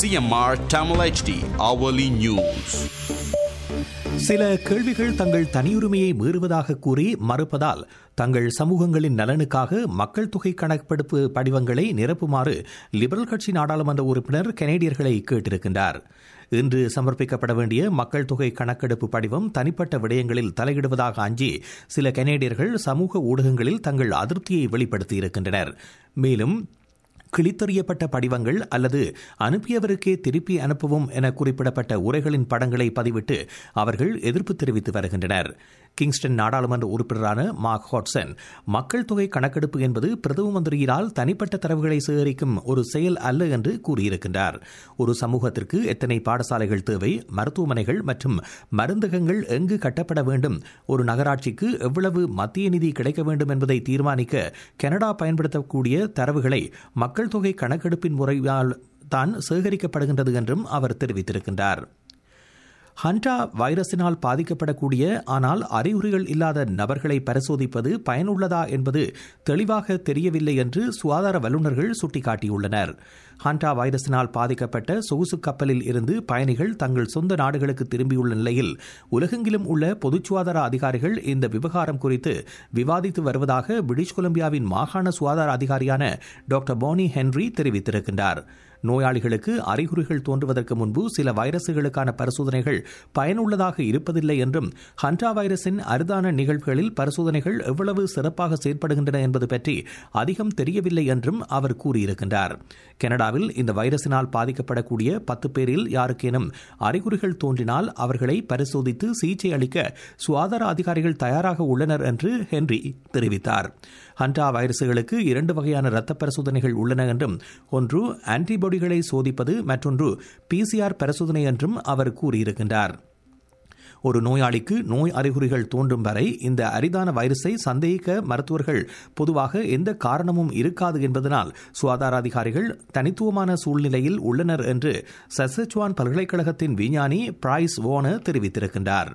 CMR Tamil HD hourly news. சில கேள்விகள் தங்கள் தனியுரிமையை மீறுவதாக கூறி மறுப்பதால் தங்கள் சமூகங்களின் நலனுக்காக மக்கள் தொகை கணக்கெடுப்பு படிவங்களை நிரப்புமாறு லிபரல் கட்சி நாடாளுமன்ற உறுப்பினர் கனேடியர்களை கேட்டிருக்கின்றார் இன்று சமர்ப்பிக்கப்பட வேண்டிய மக்கள் தொகை கணக்கெடுப்பு படிவம் தனிப்பட்ட விடயங்களில் தலையிடுவதாக அஞ்சி சில கனேடியர்கள் சமூக ஊடகங்களில் தங்கள் அதிருப்தியை வெளிப்படுத்தியிருக்கின்றனர் மேலும் கிழித்தறியப்பட்ட படிவங்கள் அல்லது அனுப்பியவருக்கே திருப்பி அனுப்பவும் என குறிப்பிடப்பட்ட உரைகளின் படங்களை பதிவிட்டு அவர்கள் எதிர்ப்பு தெரிவித்து வருகின்றனர் கிங்ஸ்டன் நாடாளுமன்ற உறுப்பினரான மார்க் ஹாட்சன் மக்கள் தொகை கணக்கெடுப்பு என்பது பிரதம மந்திரியினால் தனிப்பட்ட தரவுகளை சேகரிக்கும் ஒரு செயல் அல்ல என்று கூறியிருக்கின்றார் ஒரு சமூகத்திற்கு எத்தனை பாடசாலைகள் தேவை மருத்துவமனைகள் மற்றும் மருந்தகங்கள் எங்கு கட்டப்பட வேண்டும் ஒரு நகராட்சிக்கு எவ்வளவு மத்திய நிதி கிடைக்க வேண்டும் என்பதை தீர்மானிக்க கனடா பயன்படுத்தக்கூடிய தரவுகளை மக்கள் தொகை கணக்கெடுப்பின் முறையால் தான் சேகரிக்கப்படுகின்றது என்றும் அவர் தெரிவித்திருக்கின்றார் ஹண்டா வைரஸினால் பாதிக்கப்படக்கூடிய ஆனால் அறிகுறிகள் இல்லாத நபர்களை பரிசோதிப்பது பயனுள்ளதா என்பது தெளிவாக தெரியவில்லை என்று சுகாதார வல்லுநர்கள் சுட்டிக்காட்டியுள்ளனர் ஹண்டா வைரஸினால் பாதிக்கப்பட்ட சொகுசு கப்பலில் இருந்து பயணிகள் தங்கள் சொந்த நாடுகளுக்கு திரும்பியுள்ள நிலையில் உலகெங்கிலும் உள்ள பொது சுகாதார அதிகாரிகள் இந்த விவகாரம் குறித்து விவாதித்து வருவதாக பிரிட்டிஷ் கொலம்பியாவின் மாகாண சுகாதார அதிகாரியான டாக்டர் போனி ஹென்ரி தெரிவித்திருக்கின்றார் நோயாளிகளுக்கு அறிகுறிகள் தோன்றுவதற்கு முன்பு சில வைரசுகளுக்கான பரிசோதனைகள் பயனுள்ளதாக இருப்பதில்லை என்றும் ஹண்டா வைரஸின் அரிதான நிகழ்வுகளில் பரிசோதனைகள் எவ்வளவு சிறப்பாக செயற்படுகின்றன என்பது பற்றி அதிகம் தெரியவில்லை என்றும் அவர் கூறியிருக்கின்றார் கனடாவில் இந்த வைரஸினால் பாதிக்கப்படக்கூடிய பத்து பேரில் யாருக்கேனும் அறிகுறிகள் தோன்றினால் அவர்களை பரிசோதித்து சிகிச்சை அளிக்க சுகாதார அதிகாரிகள் தயாராக உள்ளனர் என்று ஹென்றி தெரிவித்தார் ஹண்டா வைரசுகளுக்கு இரண்டு வகையான இரத்த பரிசோதனைகள் உள்ளன என்றும் ஒன்று ஆன்டிபாடிகளை சோதிப்பது மற்றொன்று பிசிஆர் பரிசோதனை என்றும் அவர் கூறியிருக்கின்றார் ஒரு நோயாளிக்கு நோய் அறிகுறிகள் தோன்றும் வரை இந்த அரிதான வைரஸை சந்தேகிக்க மருத்துவர்கள் பொதுவாக எந்த காரணமும் இருக்காது என்பதனால் சுகாதார அதிகாரிகள் தனித்துவமான சூழ்நிலையில் உள்ளனர் என்று சசச்சுவான் பல்கலைக்கழகத்தின் விஞ்ஞானி பிரைஸ் வோன தெரிவித்திருக்கின்றார்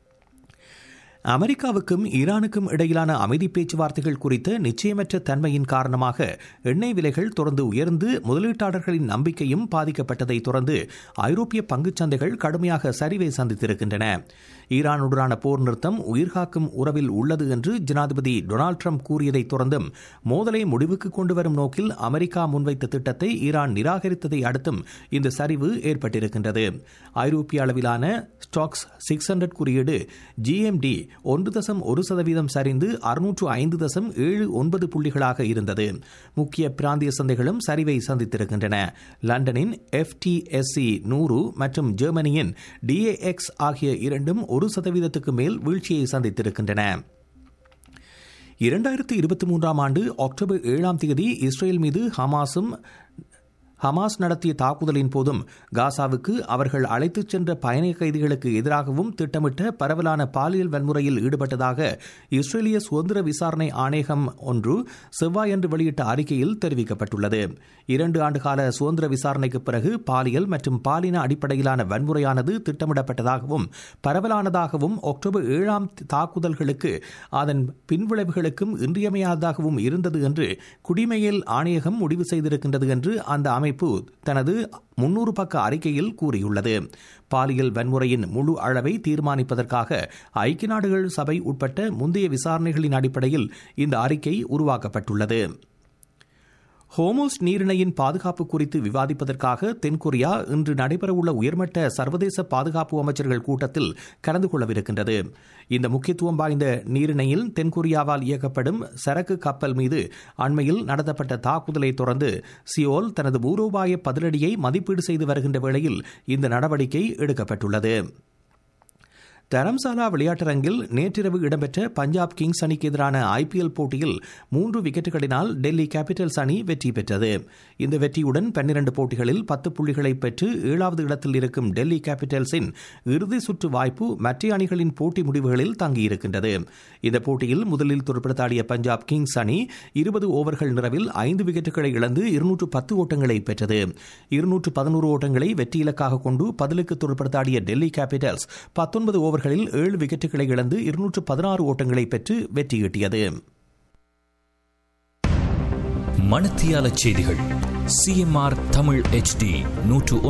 அமெரிக்காவுக்கும் ஈரானுக்கும் இடையிலான அமைதி பேச்சுவார்த்தைகள் குறித்த நிச்சயமற்ற தன்மையின் காரணமாக எண்ணெய் விலைகள் தொடர்ந்து உயர்ந்து முதலீட்டாளர்களின் நம்பிக்கையும் பாதிக்கப்பட்டதை தொடர்ந்து ஐரோப்பிய பங்குச்சந்தைகள் கடுமையாக சரிவை சந்தித்திருக்கின்றன ஈரானுடனான போர் நிறுத்தம் உயிர்காக்கும் உறவில் உள்ளது என்று ஜனாதிபதி டொனால்டு ட்ரம்ப் கூறியதை தொடர்ந்தும் மோதலை முடிவுக்கு கொண்டு வரும் நோக்கில் அமெரிக்கா முன்வைத்த திட்டத்தை ஈரான் நிராகரித்ததை அடுத்தும் இந்த சரிவு ஏற்பட்டிருக்கின்றது ஐரோப்பிய அளவிலான ஸ்டாக்ஸ் சிக்ஸ் ஹண்ட்ரட் குறியீடு ஜிஎம்டி ஒன்று தசம் ஒரு சதவீதம் சரிந்து அறுநூற்று ஐந்து தசம் ஏழு ஒன்பது புள்ளிகளாக இருந்தது முக்கிய பிராந்திய சந்தைகளும் சரிவை சந்தித்திருக்கின்றன லண்டனின் எஃப்டிஎஸ்சி நூறு மற்றும் ஜெர்மனியின் டிஏஎக்ஸ் ஆகிய இரண்டும் ஒரு சதவீதத்துக்கு மேல் வீழ்ச்சியை சந்தித்திருக்கின்றன இரண்டாயிரத்தி இருபத்தி மூன்றாம் ஆண்டு அக்டோபர் ஏழாம் தேதி இஸ்ரேல் மீது ஹமாஸும் ஹமாஸ் நடத்திய தாக்குதலின் போதும் காசாவுக்கு அவர்கள் அழைத்துச் சென்ற பயண கைதிகளுக்கு எதிராகவும் திட்டமிட்ட பரவலான பாலியல் வன்முறையில் ஈடுபட்டதாக இஸ்ரேலிய சுதந்திர விசாரணை ஆணையகம் ஒன்று செவ்வாயன்று வெளியிட்ட அறிக்கையில் தெரிவிக்கப்பட்டுள்ளது இரண்டு ஆண்டுகால சுதந்திர விசாரணைக்கு பிறகு பாலியல் மற்றும் பாலின அடிப்படையிலான வன்முறையானது திட்டமிடப்பட்டதாகவும் பரவலானதாகவும் அக்டோபர் ஏழாம் தாக்குதல்களுக்கு அதன் பின்விளைவுகளுக்கும் இன்றியமையாததாகவும் இருந்தது என்று குடிமையியல் ஆணையகம் முடிவு செய்திருக்கின்றது என்று அந்த அமைப்பு தனது முன்னூறு பக்க அறிக்கையில் கூறியுள்ளது பாலியல் வன்முறையின் முழு அளவை தீர்மானிப்பதற்காக ஐக்கிய நாடுகள் சபை உட்பட்ட முந்தைய விசாரணைகளின் அடிப்படையில் இந்த அறிக்கை உருவாக்கப்பட்டுள்ளது ஹோமோஸ் நீரிணையின் பாதுகாப்பு குறித்து விவாதிப்பதற்காக தென்கொரியா இன்று நடைபெறவுள்ள உயர்மட்ட சர்வதேச பாதுகாப்பு அமைச்சர்கள் கூட்டத்தில் கலந்து கொள்ளவிருக்கின்றது இந்த முக்கியத்துவம் வாய்ந்த நீரிணையில் தென்கொரியாவால் இயக்கப்படும் சரக்கு கப்பல் மீது அண்மையில் நடத்தப்பட்ட தாக்குதலை தொடர்ந்து சியோல் தனது பூரோபாய பதிலடியை மதிப்பீடு செய்து வருகின்ற வேளையில் இந்த நடவடிக்கை எடுக்கப்பட்டுள்ளது தரம்சாலா விளையாட்டரங்கில் நேற்றிரவு இடம்பெற்ற பஞ்சாப் கிங்ஸ் அணிக்கு எதிரான ஐபிஎல் போட்டியில் மூன்று விக்கெட்டுகளினால் டெல்லி கேபிட்டல்ஸ் அணி வெற்றி பெற்றது இந்த வெற்றியுடன் பன்னிரண்டு போட்டிகளில் பத்து புள்ளிகளை பெற்று ஏழாவது இடத்தில் இருக்கும் டெல்லி கேபிட்டல்ஸின் இறுதி சுற்று வாய்ப்பு மற்ற அணிகளின் போட்டி முடிவுகளில் தங்கியிருக்கின்றது இந்த போட்டியில் முதலில் துடுப்படுத்தாடிய பஞ்சாப் கிங்ஸ் அணி இருபது ஓவர்கள் நிறைவில் ஐந்து விக்கெட்டுகளை இழந்து இருநூற்று பத்து ஓட்டங்களை பெற்றது இருநூற்று பதினோரு ஓட்டங்களை வெற்றி இலக்காக கொண்டு பதிலுக்கு துடுப்படுத்தாடிய டெல்லி கேபிட்டல்ஸ் பத்தொன்பது ஓவர் ஓவர்களில் ஏழு விக்கெட்டுகளை இழந்து இருநூற்று பதினாறு ஓட்டங்களை பெற்று வெற்றியீட்டியது மணத்தியால செய்திகள் சிஎம்ஆர் தமிழ் எச்டி நூற்று